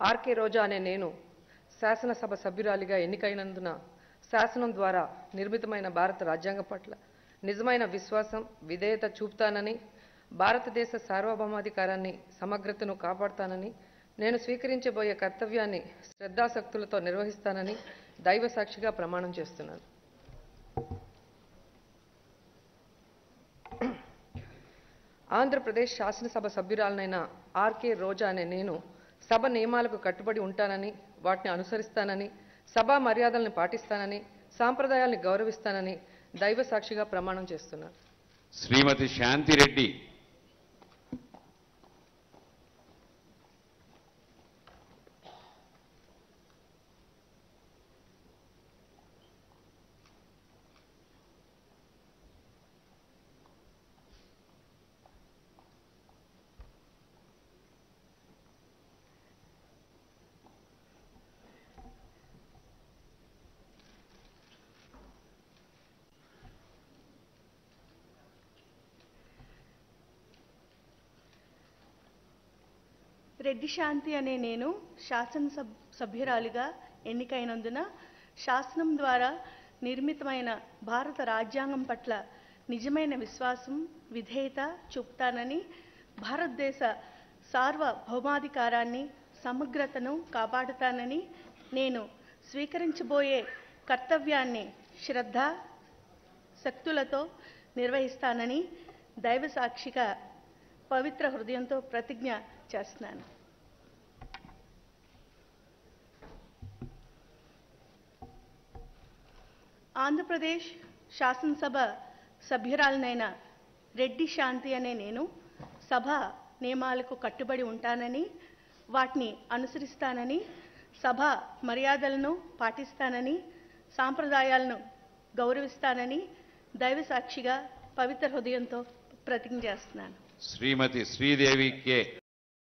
RK రోజా అనే నేను శాసనసభ సభ్యురాలిగా ఎన్నికైనందున శాసనం ద్వారా నిర్మితమైన భారత రాజ్యాంగం పట్ల నిజమైన విశ్వాసం విధేయత చూపుతానని భారతదేశ సార్వభౌమాధికారాన్ని సమగ్రతను కాపాడుతానని నేను స్వీకరించబోయే కర్తవ్యాన్ని శ్రద్ధాసక్తులతో నిర్వహిస్తానని దైవ సాక్షిగా ప్రమాణం చేస్తున్నాను ఆంధ్రప్రదేశ్ శాసనసభ సభ్యురాలనైన ఆర్కే రోజా అనే నేను సభ నియమాలకు కట్టుబడి ఉంటానని వాటిని అనుసరిస్తానని సభా మర్యాదలను పాటిస్తానని సాంప్రదాయాల్ని గౌరవిస్తానని దైవ సాక్షిగా ప్రమాణం చేస్తున్నాను శ్రీమతి శాంతిరెడ్డి రెడ్డి శాంతి అనే నేను శాసనసభ సభ్యురాలిగా ఎన్నికైనందున శాసనం ద్వారా నిర్మితమైన భారత రాజ్యాంగం పట్ల నిజమైన విశ్వాసం విధేయత చూపుతానని భారతదేశ సార్వభౌమాధికారాన్ని సమగ్రతను కాపాడుతానని నేను స్వీకరించబోయే కర్తవ్యాన్ని శ్రద్ధ శక్తులతో నిర్వహిస్తానని దైవ సాక్షిగా పవిత్ర హృదయంతో ప్రతిజ్ఞ చేస్తున్నాను ఆంధ్రప్రదేశ్ శాసనసభ సభ్యురాలనైన రెడ్డి శాంతి అనే నేను సభ నియమాలకు కట్టుబడి ఉంటానని వాటిని అనుసరిస్తానని సభ మర్యాదలను పాటిస్తానని సాంప్రదాయాలను గౌరవిస్తానని దైవ సాక్షిగా పవిత్ర హృదయంతో ప్రతిజ్ఞ చేస్తున్నాను శ్రీమతి శ్రీదేవి కె